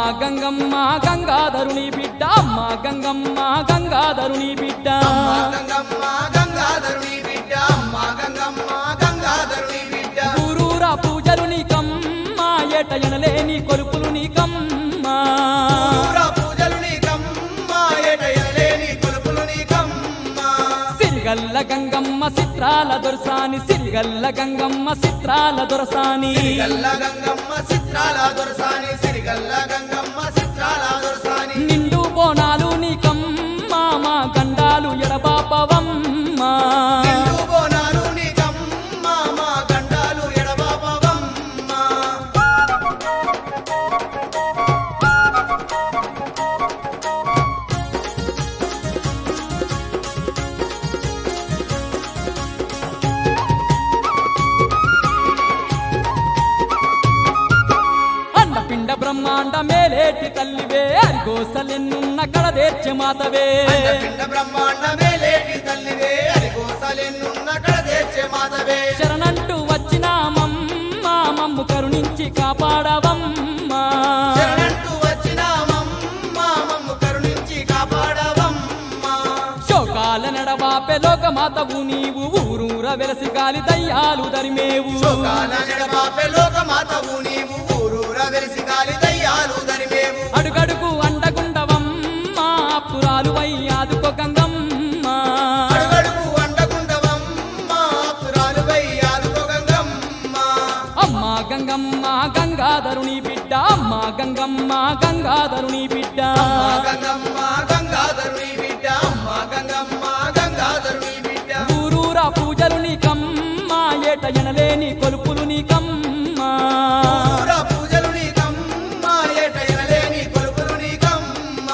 గంగమ్మ గంగాధరుని బిడ్డ అమ్మ గంగమ్మ గంగాధరుని బిడ్డ అమ్మ గంగమ్మ గంగాధరుని బిడ్డ అమ్మ గంగమ్మ గంగాధరుని బిడ్డ ఊరూరా పూజలు నీకమ్మ ఏట ఎనలేని కొలుపులు నీకమ్మ ఊర పూజలు నీకమ్మ ఏటయలేని కొలుపులు నీకమ్మ సిరిగల్ల గంగమ్మ చిత్రాల దొరసాని సిరిగల్ల గంగమ్మ చిత్రాల దొరసాని సిరిగల్ల గంగమ్మ చిత్రాల దొరసాని సిరిగల్ల గంగమ్మ చిత్రాల దొరసాని నిండు బోనాలు నీకమ్మ మా గండాలు ఎడబాపవమ్మ నిండు బోనాలు నీకమ్మ మా గండాలు ఎడబాపవమ్మ అండపిండ బ్రహ్మాండ మేలేటి తల్లివే అరిగోసలెన్నున్న కడదేర్చె మాతవే పిండ బ్రహ్మాండమే లేటి తల్లివే అరిగోసలెన్నున్న కడదేర్చే మాతవే శరణంటూ వచ్చినామమ్మ మమ్ము కరుణించి కాపాడవమ్మ శరణంటూ వచ్చినామమ్మ మమ్ము కరుణించి కాపాడవమ్మ శోకాల నడవాపె లోకమాతవు నీవు ఊరూర వెలసి గాలి దయ్యాలు దరిమేవు శోకాల నడబాపే లోకమాతవు నీవు ఊరూర వెలిసి గాలి దయ్యాలు దరిమేవు అడుగడుగు అండగుండవమ్మ పురాలు వయ్యాదుకో గంగమ్మ అడుగడుగు అండగుండవమ్మ పురాలువై ఆదుకో గంగమ్మ అమ్మ గంగమ్మ గంగాధరుని బిడ్డ అమ్మ గంగమ్మ గంగాధరుని బిడ్డ అమ్మ గంగమ్మ గంగాధరుని బిడ్డ అమ్మ గంగమ్మ గంగాధరుని బిడ్డ ఊరూరా పూజలు నీకమ్మ ఏట ఎనలేని కొలుపులు నీకమ్మ ఊర పూజలు నీకమ్మ ఏట ఎనలేని కొలుపులు నీకమ్మ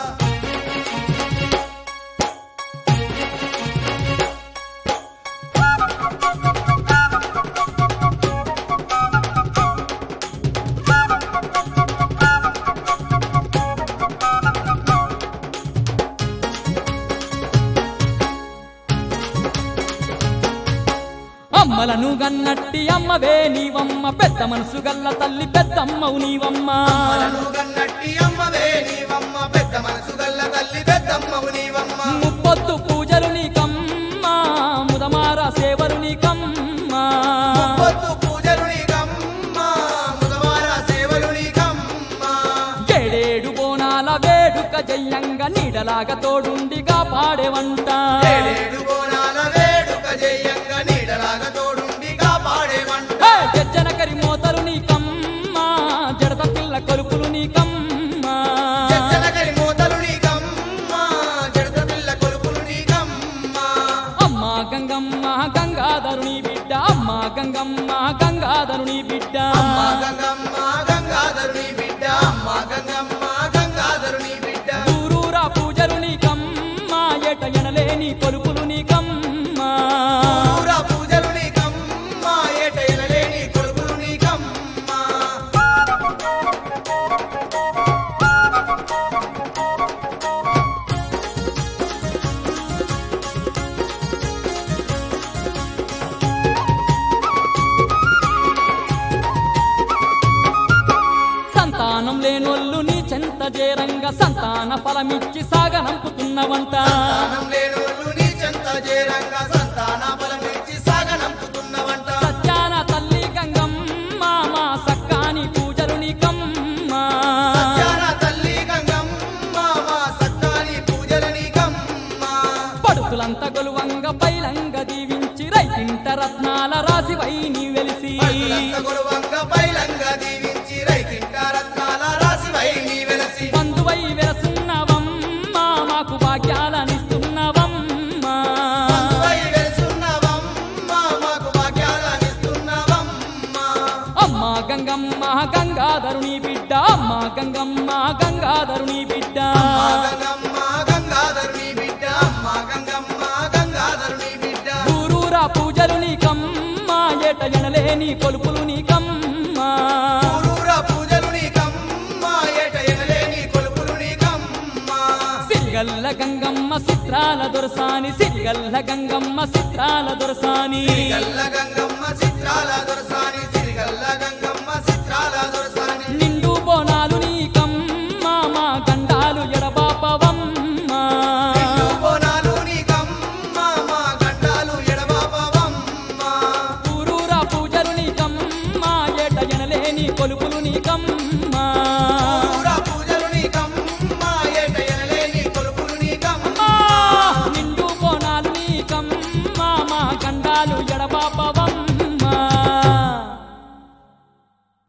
అమ్మలను గన్నట్టి అమ్మవే నీవమ్మ పెద్ద మనసు గల్ల తల్లి పెద్దమ్మవు నీవమ్మ అమ్మలను గన్నట్టి అమ్మవే నీవమ్మ పెద్ద మనసు గల్ల తల్లి పెద్దమ్మవు నీవమ్మ ముప్పొద్దు పూజలు నీకమ్మ ముదమార సేవలు నీకమ్మ పొద్దు పూజలు నీకమ్మ ముదవార సేవలు నీకమ్మ ఏడేడు బోనాల వేడుక జయ్యంగా నీడలాగా తోడుండిగా పాడేవంట ఏడేడు బోనాల వేడుక జయంగా నీడలాగా తోడుండి కాపాడేవంట ఏ జజ్జనకరి మోతలు నీకమ్మ జడత పిల్ల కొలుపులు నీకమ్మ చెచ్చనగరి మోతలు నీకమ్మ జడత పిల్ల కొలుపులు నీకమ్మ అమ్మ గంగమ్మ గంగాధరుని బిడ్డ అమ్మ గంగమ్మ గంగాధరుని బిడ్డ అమ్మ గంగమ్మ గంగాధరుని బిడ్డ అమ్మ గంగమ్మ గంగాధరుని బిడ్డ ఊరూరా పూజలు నీకమ్మ ఏట ఎనలేని కొలుపులు నీకమ్మ ఊర పూజలు నీకమ్మ ఏట ఎనలేని కొలుపులు నీకమ్మ సంతానం లేనోళ్ళు నీ చెంత చేరంగా సంతాన ఫలమిచ్చి సాగనంపుతున్నవంట సంతానం లేనోళ్ళు నీ చెంత చేరంగా సంతాన బలమిచ్చి సాగనంపుతున్నవంట సత్యాన తల్లి గంగమ్మ మా సక్కాని పూజలు నీకమ్మ సత్యాన తల్లి గంగమ్మ మా సత్తాని పూజల నీకమ్మ పడుతులంత గొలువంగ పైలంగ దీవించి రైతింట రత్నాల రాసివై నీ వెలిసి పలుకులంత గొలువంగ పైలంగా దీవించి రైతింట రత్నాల రాసివై నీ వెలసి బంధువై వెలసున్నవమ్మ మాకు భాగ్యాలనిస్తున్నవమ్మ బంధువై వెలుసున్నవమ్మ మాకు భాగ్యాలనిస్తున్నవమ్మ అమ్మ గంగమ్మ గంగాధరుని బిడ్డ అమ్మ గంగమ్మ గంగాధరుని బిడ్డ అమ్మ గంగమ్మ గంగాధరుని బిడ్డ అమ్మ గంగమ్మ గంగాధరుని బిడ్డ ఊరూరా పూజలు నీకమ్మ ఏట ఎనలేని కొలుపులు నీకమ్మ ఊరూర పూజలు నీకమ్మ ఏట ఎనలేని కొలుపులు నీకమ్మ సిరిగల్ల గంగమ్మ చిత్రాల దొరసాని సిరిగల్ల గంగమ్మ చిత్రాల దొరసాని సిరిగల్ల గంగమ్మ చిత్రాల దొరసాని సిరిగల్ల గంగమ్మ